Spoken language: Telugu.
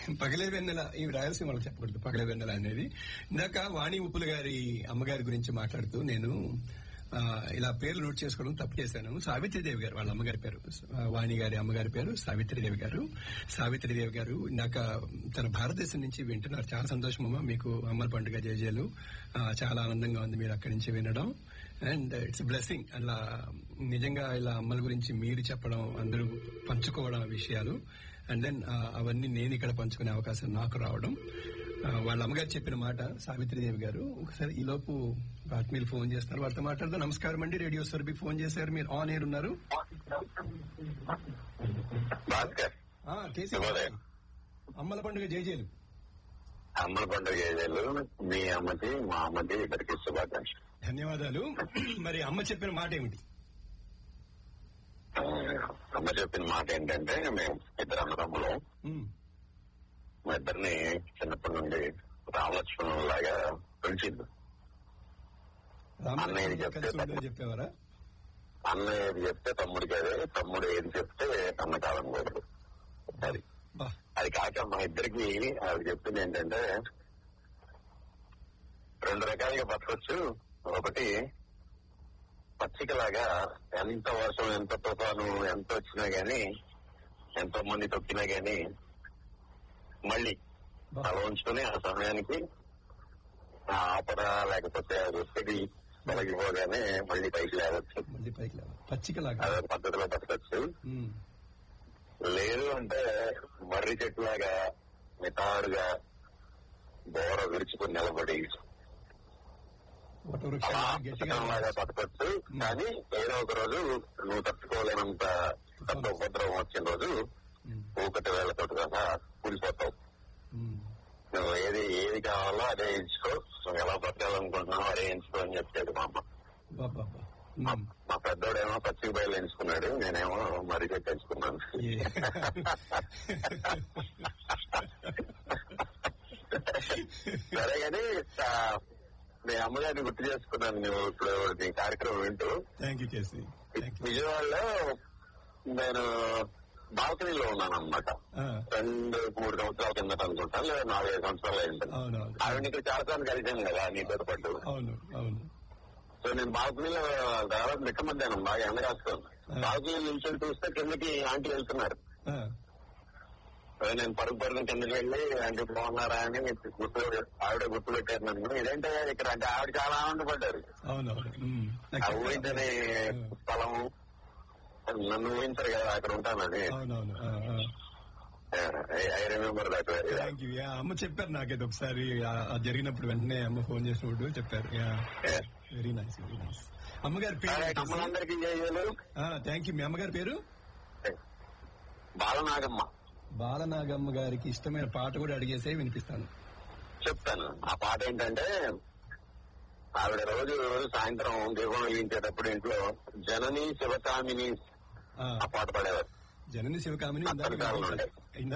పగలే వెన్నెల ఈ రాయలసీమ వాళ్ళకి చెప్పకూడదు పగలే వెన్నెల అనేది ఇందాక వాణి ఉప్పుల గారి అమ్మగారి గురించి మాట్లాడుతూ నేను ఆ, ఇలా పేర్లు నోట్ చేసుకోవడం తప్పు చేశాను సావిత్రిదేవి గారు వాళ్ళ అమ్మగారి పేరు ఆ, వాణి గారి అమ్మగారి పేరు సావిత్రిదేవి గారు సావిత్రిదేవి గారు ఇందాక తన భారతదేశం నుంచి వింటున్నారు చాలా సంతోషం అమ్మ మీకు అమ్మల పండుగ జయజయలు ఆ, చాలా ఆనందంగా ఉంది మీరు అక్కడి నుంచి వినడం అండ్ ఇట్స్ బ్లెస్సింగ్ అలా నిజంగా ఇలా అమ్మల గురించి మీరు చెప్పడం అందరూ పంచుకోవడం ఆ విషయాలు అండ్ దెన్ అవన్నీ నేను ఇక్కడ పంచుకునే అవకాశం నాకు రావడం ఆ, వాళ్ళ అమ్మగారు చెప్పిన మాట సావిత్రిదేవి గారు ఒకసారి ఈ లోపు ఆత్మీయులు ఫోన్ చేస్తున్నారు వాళ్ళతో మాట్లాడుతూ నమస్కారం అండి రేడియో సర్బీ ఫోన్ చేశారు మీరు ఆన్ ఎయిర్ ఉన్నారు భాస్కర్ ఆ, కేసీ శుభోదయం. అమ్మల పండుగ జయజయలు అమ్మల పండుగ ఏజాలు మీ అమ్మకి మా అమ్మకి ఇద్దరికి శుభాకాంక్షలు ధన్యవాదాలు మరి అమ్మ చెప్పిన మాట ఏమిటి ఆ, అమ్మ చెప్పిన మాట ఏంటంటే మేము ఇద్దరు అన్నదమ్ములు ఉమ్, మా ఇద్దరిని చిన్నప్పటి నుండి రామలక్ష్మణుల లాగా పెంచింది అన్నయ్య రామలక్ష్మణుడు చెప్తే కలిసి ఉండని చెప్పేవారా అన్న ఏది చెప్తే తమ్ముడికి అదే తమ్ముడు ఏది చెప్తే అన్న కాదనకూడదు అది బా అది కాక మా ఇద్దరికి ఆవిడ చెప్పింది ఏంటంటే రెండు రకాలుగా బతకొచ్చు ఒకటి పచ్చికలాగా ఎంత వర్షం ఎంత తుఫాను ఎంత వచ్చినా గాని ఎంతో మంది తొక్కినా గాని మళ్ళీ బా అలా ఉంచుకుని ఆ సమయానికి ఆ ఆపద లేకపోతే ఆ ఒత్తిడి తొలగిపోగానే మళ్ళీ పైకి లేవచ్చు మళ్ళీ పైకి లేవాలి పచ్చికలాగా అదే పద్ధతిలో బతకొచ్చు ఉమ్, లాగా అంటే మర్రి చెట్టులాగా నిటారుగా బోర విరుచుకుని నిలబడి వటవృక్షాలు గట్టిగా లాగా బతకొచ్చు కానీ ఏదో ఒక రోజు నువ్వు తట్టుకోలేనంత పెద్ద ఉపద్రవం వచ్చిన రోజు ఉమ్, ఊకటి వేళ్లతో సహా కూలిపోతావు ఉమ్, నువ్వు ఏది ఏది కావాలో అదే ఎంచుకో నువ్వు ఎలా బతకాలనుకుంటున్నావు అదే ఎంచుకో అని చెప్పాడు మా అమ్మ బా బా బా ఉమ్. మా పెద్దోడేమో పచ్చిక బయలు ఎంచుకున్నాడు నేనేమో మర్రి చెట్టు ఎంచుకున్నాను ఏ. సరే కానీ ఆ, మీ అమ్మగారిని గుర్తు చేసుకున్నాను నువ్వు ఇప్పుడు నీ కార్యక్రమం వింటూ thank you KC thank you విజయవాడలో నేను బాల్కనీలో ఉన్నాను అనమాట ఆ, రెండు మూడు సంవత్సరాల కిందట అనుకుంటాను లేదా నాలుగైదు సంవత్సరాలు అయింది అవును అవును ఆవిడ నీకు చాలా సార్లు కలిసాను కదా నీతో పాటు అవును అవును సో నేను బాల్కనీలో దాదాపు మిట్ట మధ్యాహ్నం బాగా ఎండ కాస్తుంది బాల్కనీ నుంచి చూస్తే కిందకి ఆంటీ వెళ్తున్నారు ఆ, అదే నేను పరుగు పరుగు కిందకి వెళ్ళి ఆంటీ బాగున్నారా అని గుర్తు ఆవిడ గుర్తు పెట్టారు నన్ను ఇదేంటే ఇక్కడ అంటే ఆవిడ చాలా ఆనందపడ్డారు అవును అవును ఉమ్. నాకు ఆ చెప్పారు. ఊహించని స్థలం నన్ను ఊహించరు కదా అక్కడ ఉంటానని అవునవును I remember that thank you అమ్మ చెప్పారు నాకైతే ఒకసారి ఆ- ఆ జరిగినప్పుడు వెంటనే అమ్మ ఫోన్ చేసినప్పుడు చెప్పారు వెరీ నైస్ వెరీ నైస్ అమ్మగారి పేరు అమ్మలందరికీ చేయలు థ్యాంక్ యూ మీ అమ్మగారి పేరు బాలనాగమ్మ బాలనాగమ్మ గారికి ఇష్టమైన పాట కూడా అడిగేసే వినిపిస్తాను చెప్తాను ఆ పాట ఏంటంటే ఆవిడ రోజు సాయంత్రం దీపం వెలిగించేటప్పుడు ఇంట్లో జనని శివకామిని ఆ, ఆ పాట పాడేవారు జనని శివకామిని అప్పటి కాలం నుండి. ఇందాక